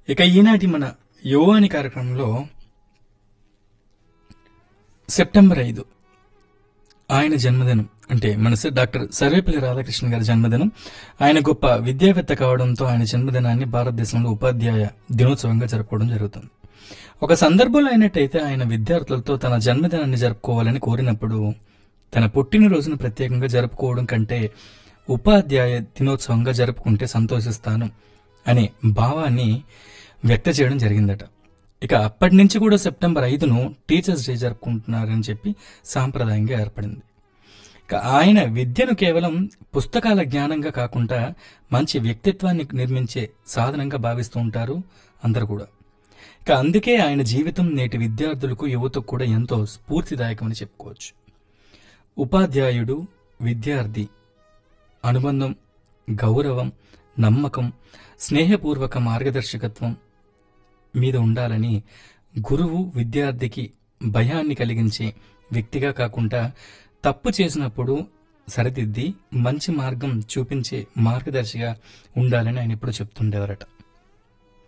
ఇక ఈనాటి మన యువాని కార్యక్రమంలో సెప్టెంబర్ ఐదు ఆయన జన్మదినం అంటే మన స- డాక్టర్ సర్వేపల్లి రాధాకృష్ణ గారి జన్మదినం ఆయన గొప్ప విద్యావేత్త కావడంతో ఆయన జన్మదినాన్ని భారతదేశంలో ఉపాధ్యాయ దినోత్సవంగా జరుపుకోవడం జరుగుతుంది ఒక సందర్భంలో అయినట్టయితే ఆయన విద్యార్థులతో తన జన్మదినాన్ని జరుపుకోవాలని కోరినప్పుడు తన పుట్టినరోజును ప్రత్యేకంగా జరుపుకోవడం కంటే ఉపాధ్యాయ దినోత్సవంగా జరుపుకుంటే సంతోషిస్తాను అనే భావాన్ని వ్యక్త చేయడం జరిగిందట ఇక అప్పటి నుంచి కూడా సెప్టెంబర్ ఐదును టీచర్స్ డే జరుపుకుంటున్నారని చెప్పి సాంప్రదాయంగా ఏర్పడింది ఇక ఆయన విద్యను కేవలం పుస్తకాల జ్ఞానంగా కాకుండా మంచి వ్యక్తిత్వాన్ని నిర్మించే సాధనంగా భావిస్తూ ఉంటారు అందరు కూడా ఇక అందుకే ఆయన జీవితం నేటి విద్యార్థులకు యువతకు కూడా ఎంతో స్ఫూర్తిదాయకమని చెప్పుకోవచ్చు ఉపాధ్యాయుడు విద్యార్థి అనుబంధం గౌరవం నమ్మకం స్నేహపూర్వక మార్గదర్శకత్వం మీద ఉండాలని గురువు విద్యార్థికి భయాన్ని కలిగించే వ్యక్తిగా కాకుండా తప్పు చేసినప్పుడు సరిదిద్ది మంచి మార్గం చూపించే మార్గదర్శిగా ఉండాలని ఆయన ఎప్పుడు చెప్తుండేవారట